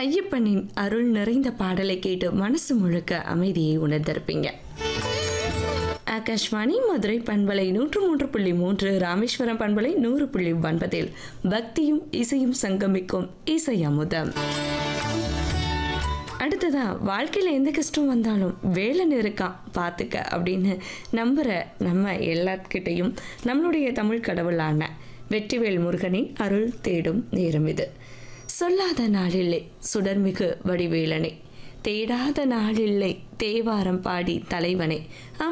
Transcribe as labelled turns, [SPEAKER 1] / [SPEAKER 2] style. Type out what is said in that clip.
[SPEAKER 1] ஐயப்பனின் அருள் நிறைந்த பாடலை கேட்டு மனசு முழுக்க அமைதியை உணர்ந்திருப்பீங்க ஆகாஷ்வாணி மதுரை பண்பலை நூற்று மூன்று புள்ளி மூன்று ராமேஸ்வரம் பண்பலை நூறு புள்ளி ஒன்பதில் பக்தியும் இசையும் சங்கமிக்கும் இசை அமுதம் அடுத்ததா வாழ்க்கையில் எந்த கஷ்டம் வந்தாலும் வேலன் இருக்கான் பார்த்துக்க அப்படின்னு நம்புகிற நம்ம எல்லார்கிட்டையும் நம்மளுடைய தமிழ் கடவுளான வெற்றிவேல் முருகனின் அருள் தேடும் நேரம் இது சொல்லாத நாளில்லை சுடர்மிகு வடிவேலனை தேடாத நாளில்லை தேவாரம் பாடி தலைவனை